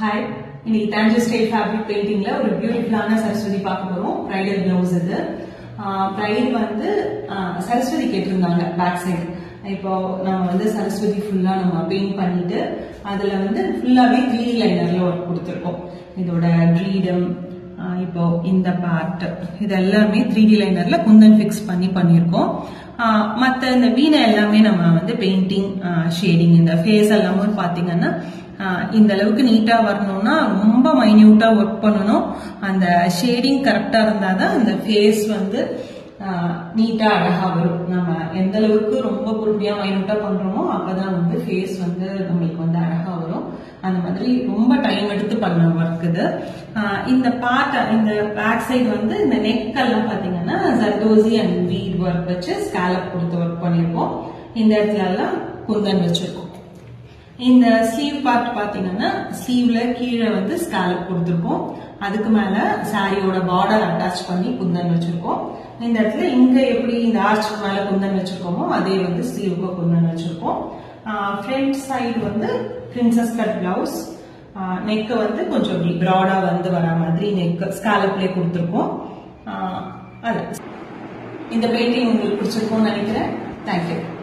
hi இன்னைக்கு Tanjore style fabric பெயிண்டிங்ல ஒரு பியூட்டிஃபுல்லான சரஸ்வதி பார்க்க போறோம் பிரைடல் பிளவுஸ் இது பிரைட் வந்து ஆஹ், சரஸ்வதி கேட்டிருந்தாங்க பேக் சைடு இப்போ நம்ம வந்து சரஸ்வதி ஃபுல்லா நம்ம பெயிண்ட் பண்ணிட்டு அதுல வந்து ஃபுல்லாவே த்ரீ லைனர்ல ஒர்க் கொடுத்துருக்கோம் இதோட ட்ரீடம் இப்போ இந்த பார்ட் இது எல்லாமே த்ரீ டி லைனர்ல குந்தன் ஃபிக்ஸ் பண்ணி பண்ணியிருக்கோம் ஆஹ் மத்த இந்த வீணை எல்லாமே நம்ம வந்து பெயிண்டிங் ஷேடிங் இந்த ஃபேஸ் எல்லாமே பாத்தீங்கன்னா ஆஹ் இந்த அளவுக்கு நீட்டா வரணும்னா ரொம்ப மைன்யூட்டா ஒர்க் பண்ணணும் அந்த ஷேடிங் கரெக்டா இருந்தாதான் அந்த ஃபேஸ் வந்து நீட்டா அழகா வரும் நம்ம எந்த அளவுக்கு ரொம்ப பொறுமையா மைனூட்டா பண்றோமோ அப்பதான் வந்து ஃபேஸ் வந்து நம்மளுக்கு வந்து அழகா வரும் அந்த மாதிரி ரொம்ப டைம் எடுத்து பண்ண ஒர்க் இது ஆஹ் இந்த பார்ட் இந்த பேக் சைடு வந்து இந்த நெக் எல்லாம் பாத்தீங்கன்னா ஜர்தோசி அண்ட் வீட் ஒர்க் வச்சு ஸ்கேலப் கொடுத்து ஒர்க் பண்ணிருக்கோம் இந்த இடத்துல எல்லாம் குந்தன் வச்சிருக்கோம் இந்த ஸ்லீவ் பார்ட் பாத்தீங்கன்னா ஸ்லீவ்ல கீழே வந்து ஸ்காலப் கொடுத்துருக்கோம் அதுக்கு மேல சாரியோட பார்டர் அட்டாச் பண்ணி குந்தன் வச்சிருக்கோம் இந்த இடத்துல இங்க எப்படி இந்த ஆர்ச்சுக்கு மேல குந்தன் வச்சிருக்கோமோ அதே வந்து ஸ்லீவுக்கு குந்தன் வச்சிருக்கோம் ஃப்ரண்ட் சைடு வந்து பிரின்சஸ் கட் பிளவுஸ் நெக் வந்து கொஞ்சம் இப்படி ப்ராடா வந்து வர மாதிரி நெக் ஸ்காலப்லேயே கொடுத்துருக்கோம் ஆஹ் அது இந்த பெயிண்டிங் உங்களுக்கு பிடிச்சிருக்கும்னு நினைக்கிறேன் தேங்க்யூ